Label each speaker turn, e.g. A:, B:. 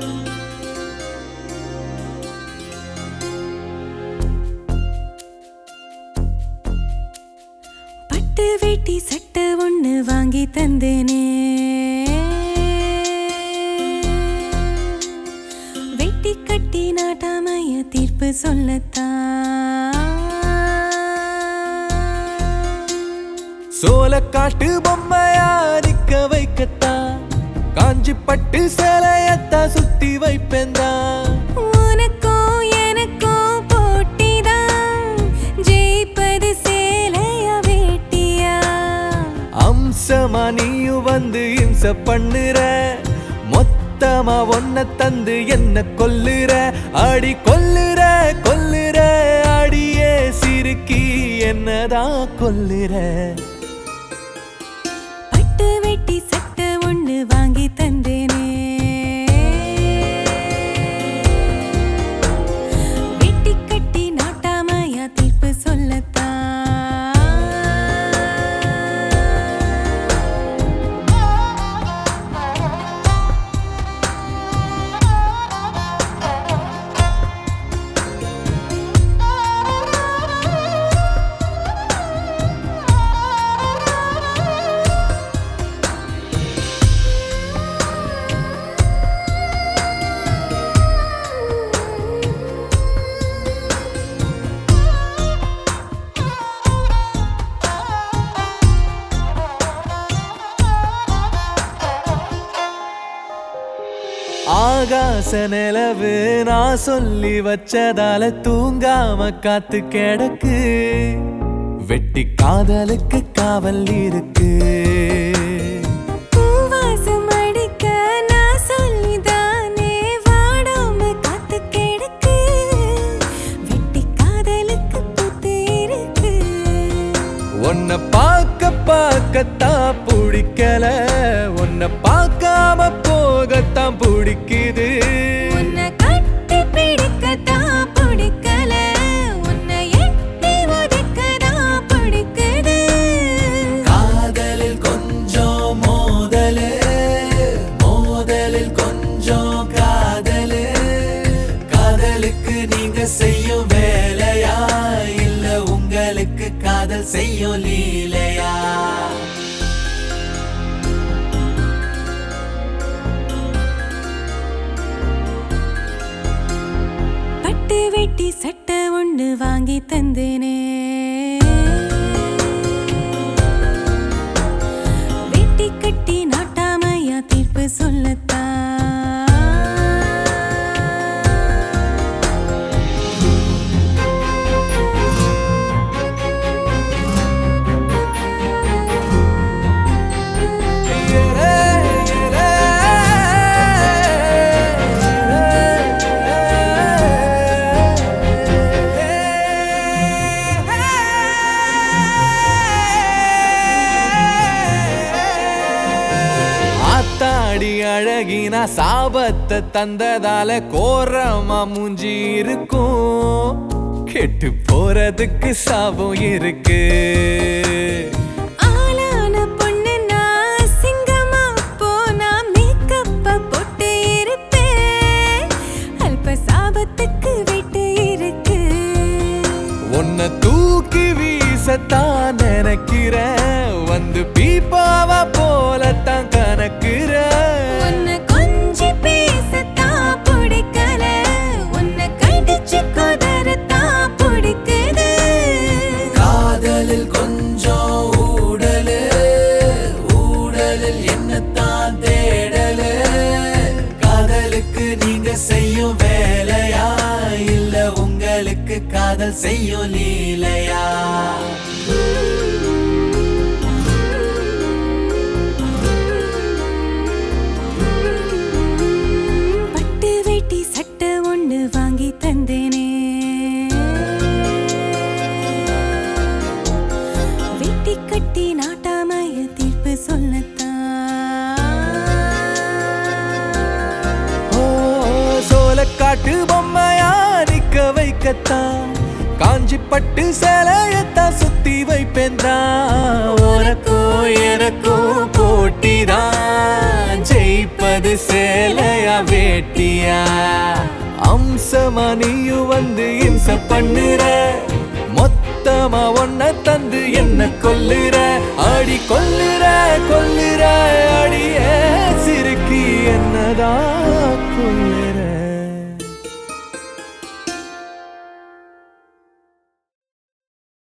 A: பட்டு வேட்டி சட்டை ஒண்ணு வாங்கி தந்தேனே வெட்டி கட்டி நாட்டாமைய தீர்ப்பு சொல்லத்தான்
B: சோலக்காட்டு பொம்மையா நிக்க வைக்கத்தான் காஞ்சி பட்டு சேலையத்தான் சுத்தி வைப்பேன்தான்
A: உனக்கும் எனக்கும் போட்டிதான் ஜெயிப்பது சேலையா வேட்டியா
B: அம்சமா நீயும் வந்து இம்ச பண்ணுற மொத்தமா ஒன்ன தந்து என்ன கொல்லுற அடி கொல்லுற கொல்லுற அடியே சிறுக்கி என்னதான் கொல்லுற
A: பட்டு வெட்டி சட்டை ஒண்ணு வாங்கி தந்தேனே வெட்டி கட்டி நாட்டாமையா தீர்ப்பு சொல்லத்தான்
B: ஆகாச நிலவு நான் சொல்லி வச்சதால தூங்காம காத்து கிடக்கு வெட்டி காதலுக்கு காவல் இருக்கு
A: பூவாசம் அடிக்க நான் சொல்லிதானே வாடாம காத்து கிடக்கு வெட்டி காதலுக்கு புத்து இருக்கு
B: உன்னை பார்க்க பார்க்கத்தான் பிடிக்கல உன்னை பார்க்காம போகத்தான் பிடிக்குது
A: உன்னை கட்டி பிடிக்கத்தான் பிடிக்கல உன்னை எட்டி ஒதுக்கதான் பிடிக்குது
B: காதலில் கொஞ்சம் மோதலு மோதலில் கொஞ்சம் காதலு காதலுக்கு நீங்க செய்யும் வேலையா இல்ல உங்களுக்கு காதல் செய்யும் லீலையா
A: பட்டு வெட்டி சட்டை ஒண்ணு வாங்கி தந்தேனே வெட்டி கட்டி நாட்டாமையா தீர்ப்பு சொல்லத்தான்
B: ஆத்தாடி அழகினா சாபத்தை தந்ததால கோரமா மூஞ்சி இருக்கும் கெட்டு போறதுக்கு சாபம் இருக்கு
A: ஆளான பொண்ணு நான் சிங்கமா போனா மேக்கப்ப போட்டு இருப்பேன் அல்ப சாபத்துக்கு வெட்டு இருக்கு
B: உன்னை தூக்கி வீசத்தான் நினைக்கிறேன் வந்து பீப்பாவா போலத்தான் கணக்குற
A: உன்னை கொஞ்சி பேசத்தான் பிடிக்கல உன்னை கடிச்சு கொதறத்தான் பிடிக்குது
B: காதலில் கொஞ்சம் ஊடலு ஊடலில் என்னத்தான் தேடலு காதலுக்கு நீங்க செய்யும் வேலையா இல்ல உங்களுக்கு காதல் செய்யும் லீலையா
A: பட்டு வேட்டி சட்டை ஒண்ணு வாங்கி தந்தேனே வெட்டி கட்டி நாட்டாமைய தீர்ப்பு சொல்லத்தான்
B: ஓ சோலக்காட்டு பொம்மையா நிக்க வைக்கத்தான் காஞ்சி பட்டு சேலையத்தான் சுத்தி வைப்பேன்தான் உனக்கும் எனக்கும் போட்டிதான் ஜெயிப்பது சேலையா வேட்டியா நேசமா நீயும் வந்த